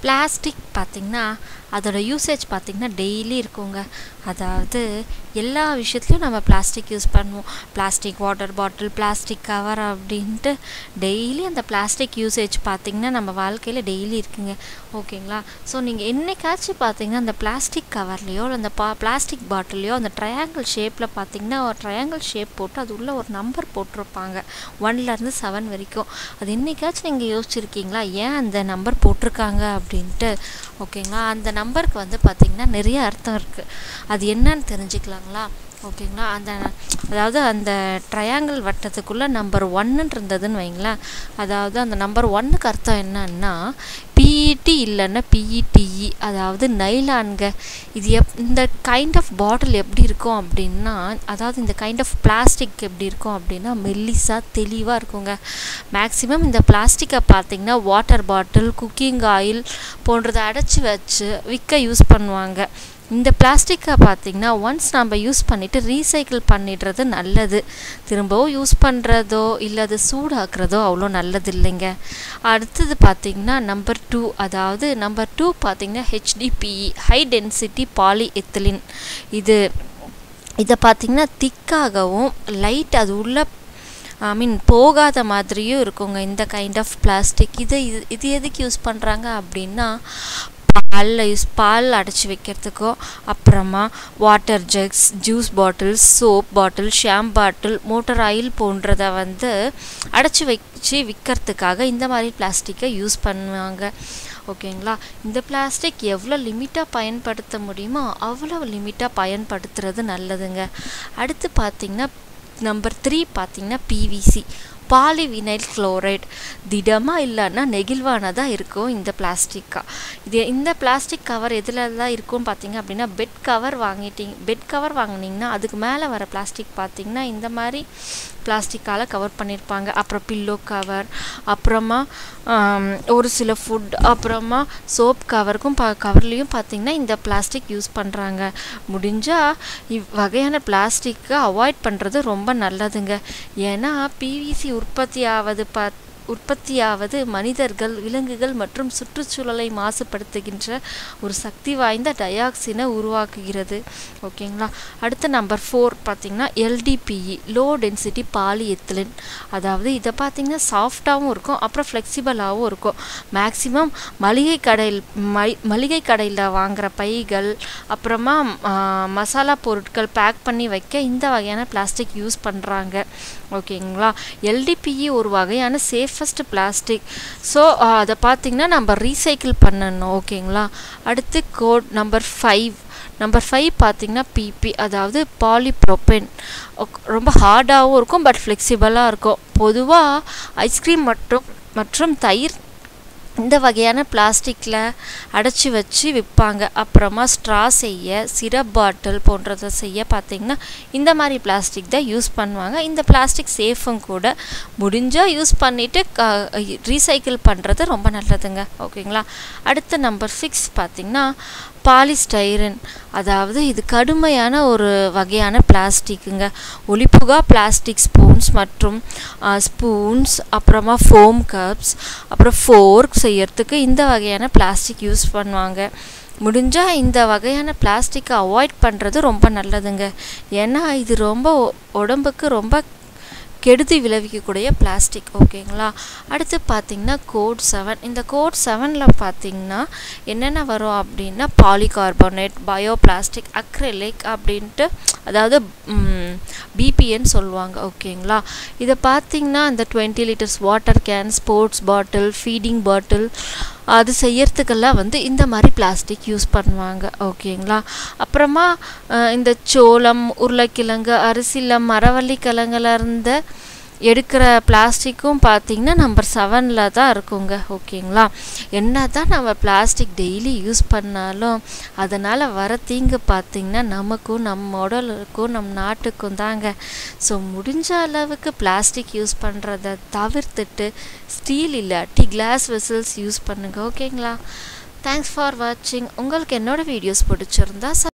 plastic பார்த்திங்கன்னா அதோட usage பார்த்திங்கன்னா டெய்லி இருக்குங்க அதாவது எல்லா விஷயத்துலையும் நம்ம பிளாஸ்டிக் யூஸ் பண்ணுவோம் plastic water bottle plastic cover அப்படின்ட்டு டெய்லி அந்த பிளாஸ்டிக் யூசேஜ் பார்த்திங்கன்னா நம்ம வாழ்க்கையில் டெய்லி இருக்குங்க ஓகேங்களா ஸோ நீங்கள் என்னைக்காச்சும் பார்த்தீங்கன்னா அந்த பிளாஸ்டிக் கவர்லேயோ அந்த பா பிளாஸ்டிக் பாட்டிலையோ அந்த ட்ரையாங்கிள் ஷேப்பில் பார்த்தீங்கன்னா ஒரு ட்ரையாங்கிள் ஷேப் போட்டு அது உள்ள ஒரு நம்பர் போட்டிருப்பாங்க ஒன்லேருந்து செவன் வரைக்கும் அது என்னைக்காச்சும் நீங்கள் யோசிச்சிருக்கீங்களா ஏன் அந்த நம்பர் போட்டிருக்காங்க அப்படின்ட்டு ஓகேங்களா அந்த நம்பருக்கு வந்து பார்த்திங்கன்னா நிறைய அர்த்தம் இருக்குது அது என்னன்னு தெரிஞ்சுக்கலாங்களா ஓகேங்களா அந்த அதாவது அந்த ட்ரையாங்கிள் வட்டத்துக்குள்ளே நம்பர் ஒன்னுன்னு இருந்ததுன்னு வைங்களேன் அதாவது அந்த நம்பர் ஒன்னுக்கு அர்த்தம் என்னன்னா பிஇடி இல்லைன்னா பிஇடிஇ அதாவது நைலான்க இது எப் இந்த கைண்ட் ஆஃப் பாட்டில் எப்படி இருக்கும் அப்படின்னா அதாவது இந்த கைண்ட் ஆஃப் பிளாஸ்டிக் எப்படி இருக்கும் அப்படின்னா மெல்லிஸாக தெளிவாக இருக்குங்க மேக்ஸிமம் இந்த பிளாஸ்டிக்கை பார்த்திங்கன்னா வாட்டர் பாட்டில் குக்கிங் ஆயில் போன்றதை அடைச்சி வச்சு விற்க யூஸ் பண்ணுவாங்க இந்த பிளாஸ்டிக்கை பார்த்திங்கன்னா ஒன்ஸ் நம்ம யூஸ் பண்ணிவிட்டு ரீசைக்கிள் பண்ணிடுறது நல்லது திரும்பவும் யூஸ் பண்ணுறதோ இல்லை அது சூடாக்குறதோ அவ்வளோ நல்லது இல்லைங்க அடுத்தது பார்த்திங்கன்னா நம்பர் டூ அதாவது நம்பர் டூ பார்த்திங்கன்னா HDPE high density polyethylene இது இதை பார்த்திங்கன்னா திக்காகவும் லைட் அது உள்ள ஐ மீன் போகாத மாதிரியும் இருக்குங்க இந்த கைண்ட் ஆஃப் பிளாஸ்டிக் இதை இது இது எதுக்கு யூஸ் பண்ணுறாங்க அப்படின்னா பாலில் யூஸ் பால் அடைச்சி வைக்கிறதுக்கோ அப்புறமா water jugs juice bottles soap bottle ஷாம் பாட்டில் மோட்டர் ஆயில் போன்றதை வந்து அடைச்சி வச்சு விற்கிறதுக்காக இந்த மாதிரி பிளாஸ்டிக்கை யூஸ் பண்ணுவாங்க ஓகேங்களா இந்த பிளாஸ்டிக் எவ்வளோ லிமிட்டாக பயன்படுத்த முடியுமோ அவ்வளோ லிமிட்டாக பயன்படுத்துறது நல்லதுங்க அடுத்து பார்த்திங்கன்னா நம்பர் த்ரீ பார்த்திங்கன்னா பிவிசி பாலிவினைல் குளோரைட் திடமாக இல்லைன்னா நெகிழ்வானதாக இருக்கும் இந்த பிளாஸ்டிக்காக இது இந்த பிளாஸ்டிக் கவர் எதில் தான் இருக்கும் பார்த்தீங்க அப்படின்னா பெட் கவர் வாங்கிட்டீங்க பெட் கவர் வாங்கினீங்கன்னா அதுக்கு மேலே வர பிளாஸ்டிக் பார்த்தீங்கன்னா இந்த மாதிரி பிளாஸ்டிக்கால் கவர் பண்ணியிருப்பாங்க அப்புறம் பில்லோ கவர் அப்புறமா ஒரு சில ஃபுட் அப்புறமா சோப் கவருக்கும் ப கவர்லேயும் பார்த்திங்கன்னா இந்த பிளாஸ்டிக் யூஸ் பண்ணுறாங்க முடிஞ்சால் இவ் வகையான பிளாஸ்டிக்கை அவாய்ட் பண்ணுறது ரொம்ப நல்லதுங்க ஏன்னா பிவிசி உற்பத்தி ஆவது பா உற்பத்தியாவது மனிதர்கள் விலங்குகள் மற்றும் சுற்றுச்சூழலை மாசுபடுத்துகின்ற ஒரு சக்தி வாய்ந்த டயாக்சினை உருவாக்குகிறது ஓகேங்களா அடுத்த நம்பர் ஃபோர் பார்த்திங்கன்னா எல்டிபிஇ லோ டென்சிட்டி பாலிஎத்திலின் அதாவது இதை பார்த்திங்கன்னா சாஃப்டாகவும் இருக்கும் அப்புறம் ஃப்ளெக்சிபிளாகவும் இருக்கும் மேக்ஸிமம் மளிகை கடையில் மை மளிகை கடையில் வாங்குகிற பைகள் அப்புறமா மசாலா பொருட்கள் பேக் பண்ணி வைக்க இந்த வகையான பிளாஸ்டிக் யூஸ் பண்ணுறாங்க ஓகேங்களா எல்டிபிஇ ஒரு வகையான சேஃபஸ்ட் பிளாஸ்டிக் ஸோ அதை பார்த்திங்கன்னா நம்ம ரீசைக்கிள் பண்ணணும் ஓகேங்களா அடுத்து code number five number five பார்த்திங்கன்னா பிபி அதாவது பாலிப்ரோபென் ரொம்ப ஹார்டாகவும் இருக்கும் பட் ஃப்ளெக்சிபிளாக இருக்கும் பொதுவாக ஐஸ்கிரீம் மற்றும் மற்றும் தயிர் இந்த வகையான பிளாஸ்டிக்கில் அடைச்சி வச்சு விற்பாங்க அப்புறமா ஸ்ட்ரா செய்ய சிரப் பாட்டில் போன்றதை செய்ய பார்த்திங்கன்னா இந்த மாதிரி பிளாஸ்டிக் தான் யூஸ் பண்ணுவாங்க இந்த பிளாஸ்டிக் சேஃபும் கூட முடிஞ்சால் யூஸ் பண்ணிவிட்டு க ரீசைக்கிள் பண்ணுறது ரொம்ப நல்லதுங்க ஓகேங்களா அடுத்த நம்பர் சிக்ஸ் பார்த்திங்கன்னா பாலிஸ்டைரன் அதாவது இது கடுமையான ஒரு வகையான பிளாஸ்டிக்குங்க ஒளிப்புகா பிளாஸ்டிக் ஸ்பூன்ஸ் மற்றும் ஸ்பூன்ஸ் அப்புறமா ஃபோம் கப்ஸ் அப்புறம் ஃபோர்க் செய்யறதுக்கு இந்த வகையான பிளாஸ்டிக் யூஸ் பண்ணுவாங்க முடிஞ்சால் இந்த வகையான பிளாஸ்டிக்கை அவாய்ட் பண்ணுறது ரொம்ப நல்லதுங்க ஏன்னா இது ரொம்ப உடம்புக்கு ரொம்ப கெடுதி விளைவிக்கக்கூடிய பிளாஸ்டிக் ஓகேங்களா அடுத்து பார்த்திங்கன்னா கோட் செவன் இந்த கோட் செவனில் பார்த்திங்கன்னா என்னென்ன வரும் அப்படின்னா பாலிகார்பனேட் பயோ பிளாஸ்டிக் அக்ரிலிக் அப்படின்ட்டு அதாவது பிபிஎன்னு சொல்லுவாங்க ஓகேங்களா இதை பார்த்திங்கன்னா இந்த twenty litres water can sports bottle feeding bottle அது செய்யறதுக்கெல்லாம் வந்து இந்த மாதிரி பிளாஸ்டிக் யூஸ் பண்ணுவாங்க ஓகேங்களா அப்புறமா இந்த சோளம் உருளைக்கிழங்கு அரிசியில் மரவள்ளி கிழங்குல இருந்த எடுக்கிற பிளாஸ்டிக்கும் பார்த்திங்கன்னா நம்பர் செவனில் தான் இருக்குங்க ஓகேங்களா என்ன தான் நம்ம பிளாஸ்டிக் டெய்லி யூஸ் பண்ணாலும் அதனால் வர தீங்கு பார்த்திங்கன்னா நமக்கும் நம்ம உடலுக்கும் நம் நாட்டுக்கும் தாங்க ஸோ முடிஞ்ச அளவுக்கு பிளாஸ்டிக் யூஸ் பண்ணுறத தவிர்த்துட்டு ஸ்டீல் இல்லாட்டி கிளாஸ் வெசல்ஸ் யூஸ் பண்ணுங்கள் ஓகேங்களா தேங்க்ஸ் ஃபார் வாட்சிங் உங்களுக்கு என்னோடய வீடியோஸ் பிடிச்சிருந்தா